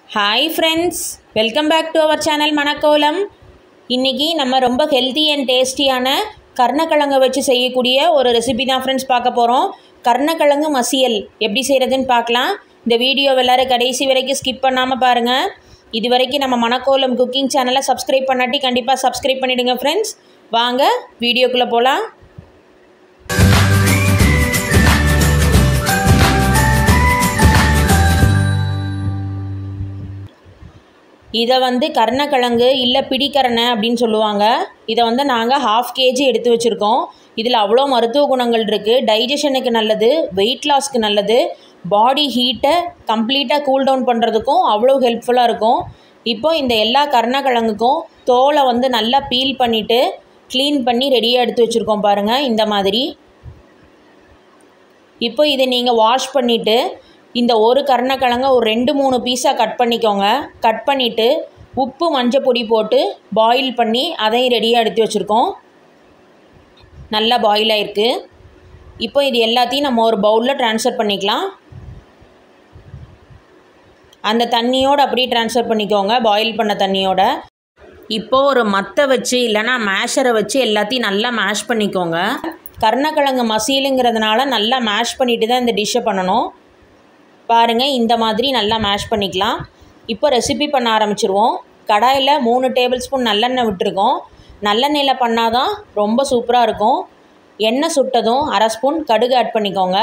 hi friends welcome back to our channel மணக்கோலம் இன்றைக்கி நம்ம ரொம்ப ஹெல்த்தி அண்ட் டேஸ்டியான கருணக்கிழங்கை வச்சு செய்யக்கூடிய ஒரு ரெசிபி தான் ஃப்ரெண்ட்ஸ் பார்க்க போகிறோம் கருணக்கிழங்கு மசியல் எப்படி செய்கிறதுன்னு பார்க்கலாம் இந்த வீடியோ எல்லோரும் கடைசி வரைக்கும் ஸ்கிப் பண்ணாமல் பாருங்கள் இது வரைக்கும் நம்ம மணக்கோலம் குக்கிங் சேனலை சப்ஸ்கிரைப் பண்ணாட்டி கண்டிப்பாக சப்ஸ்கிரைப் பண்ணிவிடுங்க ஃப்ரெண்ட்ஸ் வாங்க வீடியோக்குள்ளே போகலாம் இதை வந்து கருணக்கிழங்கு இல்லை பிடிக்கரணை அப்படின்னு சொல்லுவாங்க இதை வந்து நாங்கள் ஹாஃப் கேஜி எடுத்து வச்சுருக்கோம் இதில் அவ்வளோ மருத்துவ குணங்கள் இருக்குது டைஜஷனுக்கு நல்லது வெயிட் லாஸ்க்கு நல்லது பாடி ஹீட்டை கம்ப்ளீட்டாக கூல் டவுன் பண்ணுறதுக்கும் அவ்வளோ ஹெல்ப்ஃபுல்லாக இருக்கும் இப்போ இந்த எல்லா கருணக்கிழங்குக்கும் தோலை வந்து நல்லா பீல் பண்ணிவிட்டு க்ளீன் பண்ணி ரெடியாக எடுத்து வச்சுருக்கோம் பாருங்கள் இந்த மாதிரி இப்போ இதை நீங்கள் வாஷ் பண்ணிவிட்டு இந்த ஒரு கருணக்கிழங்க ஒரு ரெண்டு மூணு பீஸாக கட் பண்ணிக்கோங்க கட் பண்ணிவிட்டு உப்பு மஞ்சள் பொடி போட்டு பாயில் பண்ணி அதையும் ரெடியாக எடுத்து வச்சுருக்கோம் நல்லா பாயில் ஆயிருக்கு இப்போ இது எல்லாத்தையும் நம்ம ஒரு பவுலில் ட்ரான்ஸ்ஃபர் பண்ணிக்கலாம் அந்த தண்ணியோடு அப்படியே ட்ரான்ஸ்ஃபர் பண்ணிக்கோங்க பாயில் பண்ண தண்ணியோட இப்போது ஒரு மத்தை வச்சு இல்லைனா மேஷரை வச்சு எல்லாத்தையும் நல்லா மேஷ் பண்ணிக்கோங்க கருணக்கிழங்கு மசீலுங்கிறதுனால நல்லா மேஷ் பண்ணிட்டு தான் இந்த டிஷ்ஷை பண்ணணும் பாருங்கள் இந்த மாதிரி நல்லா மேஷ் பண்ணிக்கலாம் இப்போ ரெசிபி பண்ண ஆரம்பிச்சிருவோம் கடாயில் மூணு டேபிள் ஸ்பூன் நல்லெண்ணெய் விட்டுருக்கோம் நல்லெண்ணெயில் பண்ணால் தான் ரொம்ப சூப்பராக இருக்கும் எண்ணெய் சுட்டதும் அரை ஸ்பூன் கடுகு ஆட் பண்ணிக்கோங்க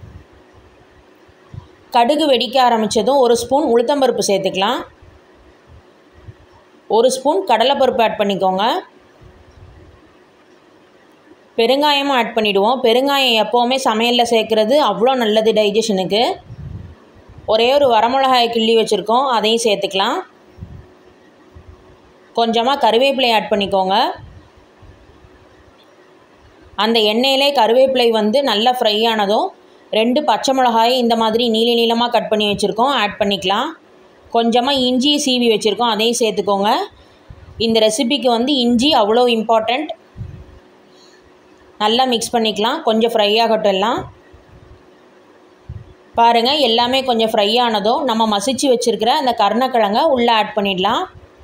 கடுகு வெடிக்க ஆரம்பித்ததும் ஒரு ஸ்பூன் உளுத்தம்பருப்பு சேர்த்துக்கலாம் ஒரு ஸ்பூன் கடலைப்பருப்பு ஆட் பண்ணிக்கோங்க பெருங்காயமும் ஆட் பண்ணிவிடுவோம் பெருங்காயம் எப்போவுமே சமையலில் சேர்க்குறது அவ்வளோ நல்லது டைஜஷனுக்கு ஒரே ஒரு வரமிளகாய் கிள்ளி வச்சுருக்கோம் அதையும் சேர்த்துக்கலாம் கொஞ்சமாக கருவேப்பிலை ஆட் பண்ணிக்கோங்க அந்த எண்ணெயிலே கருவேப்பிலை வந்து நல்லா ஃப்ரை ஆனதும் ரெண்டு பச்சை மிளகாய் இந்த மாதிரி நீள நீளமாக கட் பண்ணி வச்சுருக்கோம் ஆட் பண்ணிக்கலாம் கொஞ்சமாக இஞ்சி சீவி வச்சுருக்கோம் அதையும் சேர்த்துக்கோங்க இந்த ரெசிபிக்கு வந்து இஞ்சி அவ்வளோ இம்பார்ட்டண்ட் நல்லா மிக்ஸ் பண்ணிக்கலாம் கொஞ்சம் ஃப்ரை ஆகட்டும் எல்லாம் பாருங்கள் எல்லாமே கொஞ்சம் ஃப்ரை ஆனதும் நம்ம மசிச்சு வச்சுருக்கிற அந்த கருணக்கிழங்கை உள்ளே ஆட் பண்ணிடலாம்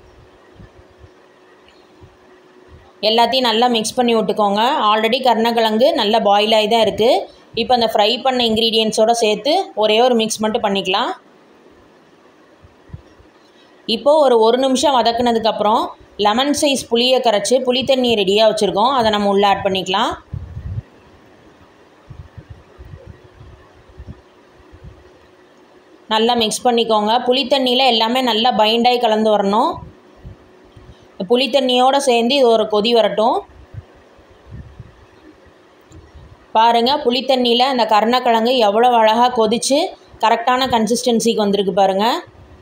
எல்லாத்தையும் நல்லா மிக்ஸ் பண்ணி விட்டுக்கோங்க ஆல்ரெடி கருணக்கிழங்கு நல்லா பாயில் ஆகி தான் இருக்குது இப்போ அந்த ஃப்ரை பண்ண இன்க்ரீடியன்ஸோடு சேர்த்து ஒரே ஒரு மிக்ஸ் மட்டும் பண்ணிக்கலாம் இப்போது ஒரு ஒரு நிமிஷம் வதக்குனதுக்கப்புறம் லெமன் சைஸ் புளியை கரைச்சி புளி தண்ணி ரெடியாக வச்சுருக்கோம் அதை நம்ம உள்ளே ஆட் பண்ணிக்கலாம் நல்லா மிக்ஸ் பண்ணிக்கோங்க புளி தண்ணியில் எல்லாமே நல்லா பைண்டாகி கலந்து வரணும் புளி தண்ணியோடு சேர்ந்து இது ஒரு கொதி வரட்டும் பாருங்கள் புளி தண்ணியில் அந்த கருணக்கிழங்கு எவ்வளோ அழகாக கொதித்து கரெக்டான கன்சிஸ்டன்சிக்கு வந்திருக்கு பாருங்கள்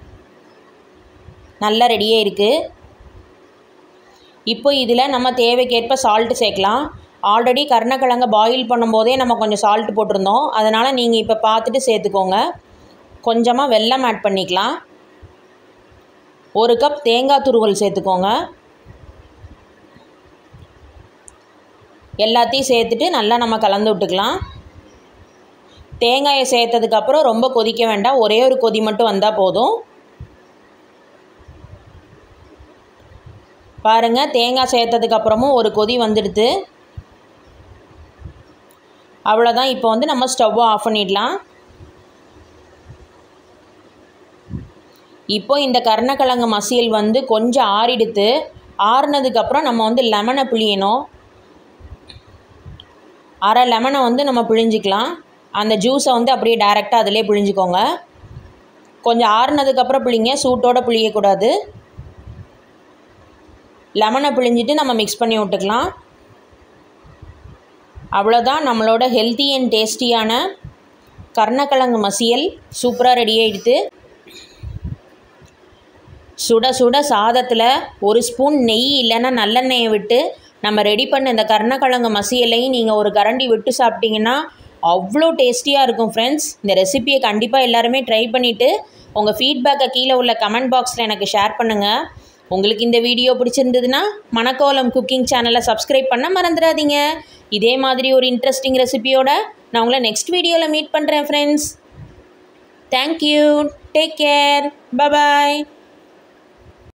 நல்லா ரெடியாக இருக்குது இப்போ இதில் நம்ம தேவைக்கேற்ப சால்ட்டு சேர்க்கலாம் ஆல்ரெடி கருணக்கிழங்கை பாயில் பண்ணும்போதே நம்ம கொஞ்சம் சால்ட்டு போட்டிருந்தோம் அதனால் நீங்கள் இப்போ பார்த்துட்டு சேர்த்துக்கோங்க கொஞ்சமாக வெல்லம் ஆட் பண்ணிக்கலாம் ஒரு கப் தேங்காய் துருவல் சேர்த்துக்கோங்க எல்லாத்தையும் சேர்த்துட்டு நல்லா நம்ம கலந்து விட்டுக்கலாம் தேங்காயை சேர்த்ததுக்கப்புறம் ரொம்ப கொதிக்க வேண்டாம் ஒரே ஒரு கொதி மட்டும் வந்தால் போதும் பாருங்கள் தேங்காய் சேர்த்ததுக்கப்புறமும் ஒரு கொதி வந்துடுது அவ்வளோதான் இப்போ வந்து நம்ம ஸ்டவ்வை ஆஃப் பண்ணிடலாம் இப்போ இந்த கருணக்கிழங்கு மசியல் வந்து கொஞ்சம் ஆறிடுத்து ஆறுனதுக்கப்புறம் நம்ம வந்து லெமனை பிழியணும் அரை லெமனை வந்து நம்ம பிழிஞ்சிக்கலாம் அந்த ஜூஸை வந்து அப்படியே டைரெக்டாக அதிலே பிழிஞ்சிக்கோங்க கொஞ்சம் ஆறுனதுக்கப்புறம் பிழிங்க சூட்டோடு பிழியக்கூடாது லெமனை பிழிஞ்சிட்டு நம்ம மிக்ஸ் பண்ணி விட்டுக்கலாம் அவ்வளோதான் நம்மளோட ஹெல்த்தி அண்ட் டேஸ்டியான கருணக்கிழங்கு மசியல் சூப்பராக ரெடி ஆகிடுது சுட சுட சாதத்தில் ஒரு ஸ்பூன் நெய் இல்லைன்னா நல்லெண்ணெயை விட்டு நம்ம ரெடி பண்ண இந்த கருணக்கிழங்கு மசியலையும் நீங்கள் ஒரு கரண்டி விட்டு சாப்பிட்டீங்கன்னா அவ்வளோ டேஸ்டியாக இருக்கும் ஃப்ரெண்ட்ஸ் இந்த ரெசிப்பியை கண்டிப்பாக எல்லாருமே ட்ரை பண்ணிவிட்டு உங்கள் ஃபீட்பேக்கை கீழே உள்ள கமெண்ட் பாக்ஸில் எனக்கு ஷேர் பண்ணுங்கள் உங்களுக்கு இந்த வீடியோ பிடிச்சிருந்ததுன்னா மணக்கோலம் குக்கிங் சேனலை சப்ஸ்கிரைப் பண்ண மறந்துடாதீங்க இதே மாதிரி ஒரு இன்ட்ரெஸ்டிங் ரெசிபியோட நான் உங்களை நெக்ஸ்ட் வீடியோவில் மீட் பண்ணுறேன் friends thank you take care bye bye